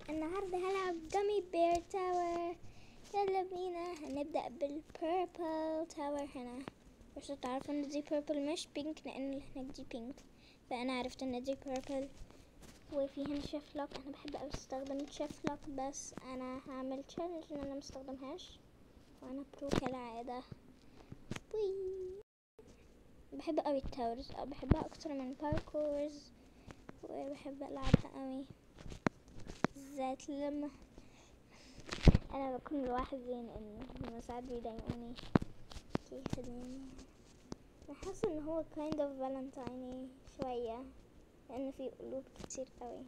النهاردة هلعب جامي بير تاور يلا بينا هنبدأ بالبيربل تاور هنا بس تعرفوا ان دي بيربل مش بينك لان اللي هناك دي بينك فانا عرفت ان دي بيربل وفي هنا شيف لوك انا بحب اوي استخدم شيف لوك بس انا هعمل تشالنج ان انا مستخدمهاش وانا برو كالعادة وي بحب اوي التاورز او بحبها اكتر من باركورز وبحب العبها اوي بالذات لما انا بكون لوحدي لان هما ساعات بيضايقوني كي خليني انا حاسه ان هو kind of valentine شويه لان في قلوب كتير قوي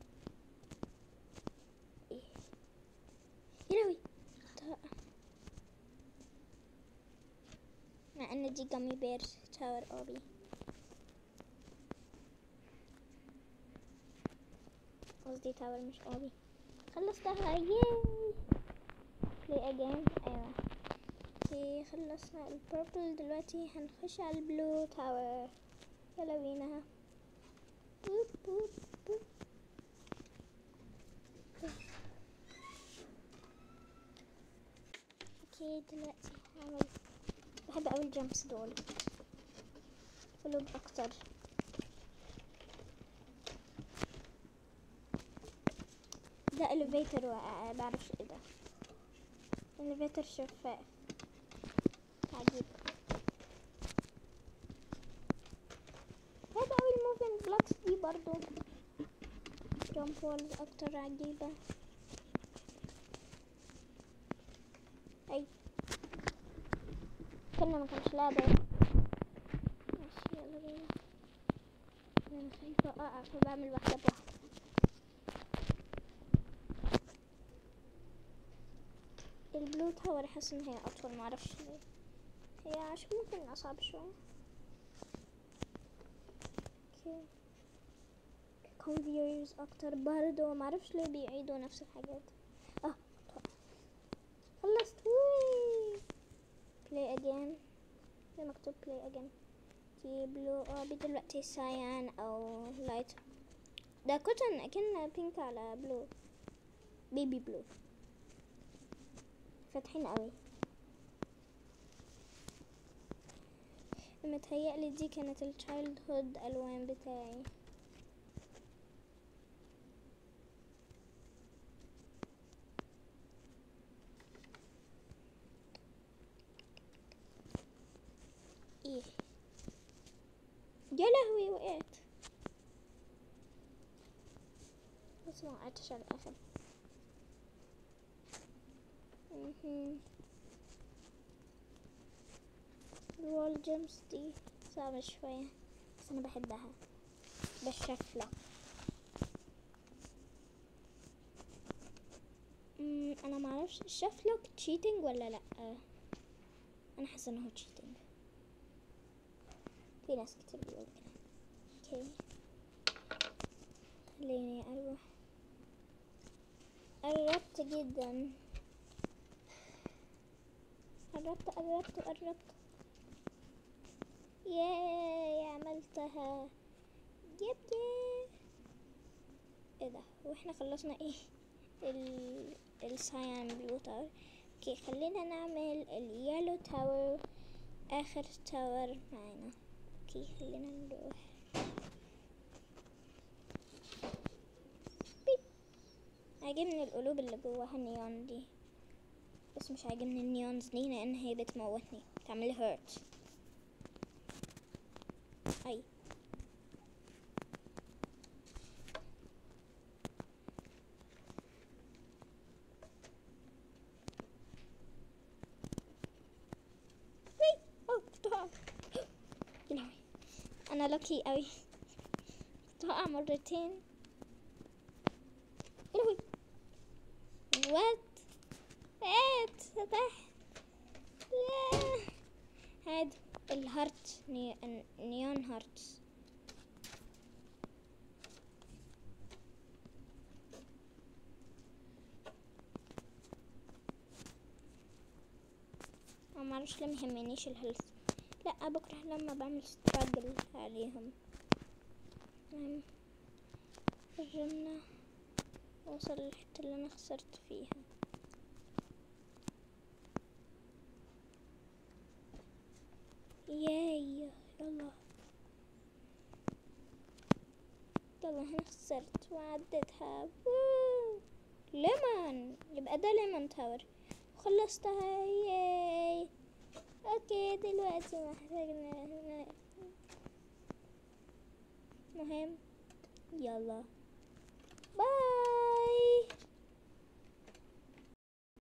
ايه يلوي مع ان دي جامي بير تاور اوبي قصدي تاور مش اوبي خلصتها ياي بلاي اجين ايوه اوكي خلصنا البيربل دلوقتي هنخش على البلو تاور يلا بينا بوب بوب بوب اوكي دلوقتي هعمل بحب اوي الجمبس دول قلوب اكتر ده elevator واقع بعرفش ايه ده elevator شفاف عجيب بحب اوي الموفينج بلوكس دي برضو جامب وولز اكتر عجيبة اي كنا ما كانش لعبة ماشي يلا بينا انا خايفة اقع فبعمل واحدة بواحدة البلو تاور حاسة ان هي اطول معرفش ليه هي عشان ممكن اصعب شوية اوكي كونفيرز اكتر برضو معرفش ليه بيعيدوا نفس الحاجات اه خلصت وي بلاي اجين في مكتوب بلاي اجين دي بلو اوبي دلوقتي سايان او لايت ده كوتن اكن بينك على بلو بيبي بلو فاتحين قوي متهيألي دي كانت التشايلد هود الوان بتاعي ايه يا لهوي وقعت بس ما وقعتش على الاخر مهم. الوال جيمز دي صعبة شوية بس أنا بحبها بالشفلة مم، أنا معرفش الشفلة تشيتنج ولا لأ أنا حاسة إنه تشيتنج في ناس كتير بيقولوا كده اوكي خليني أروح قربت جدا قربت قربت قربت ياي عملتها يب يب ايه ده واحنا خلصنا ايه ال السايان بلو تاور اوكي خلينا نعمل اليالو تاور اخر تاور معانا اوكي خلينا نروح بيب. عاجبني القلوب اللي جواها النيون دي بس مش عاجبني النيونز دي لان هي بتموتني بتعملي هيرت اي وي اوه كنت هقع يا لهوي انا لاكي اوي كنت هقع مرتين يا لهوي وات وات فتحت لا هاد الهارت ني... نيون هارت ما معرفش ليه مهمنيش الهيلث لا بكره لما بعمل ستراجل عليهم المهم الجنة وصل للحتة اللي انا خسرت فيها ياي يلا يلا هنا خسرت وعدتها ووو. ليمون يبقى ده ليمون تاور خلصتها ياي اوكي دلوقتي محتاجنا هنا مهم يلا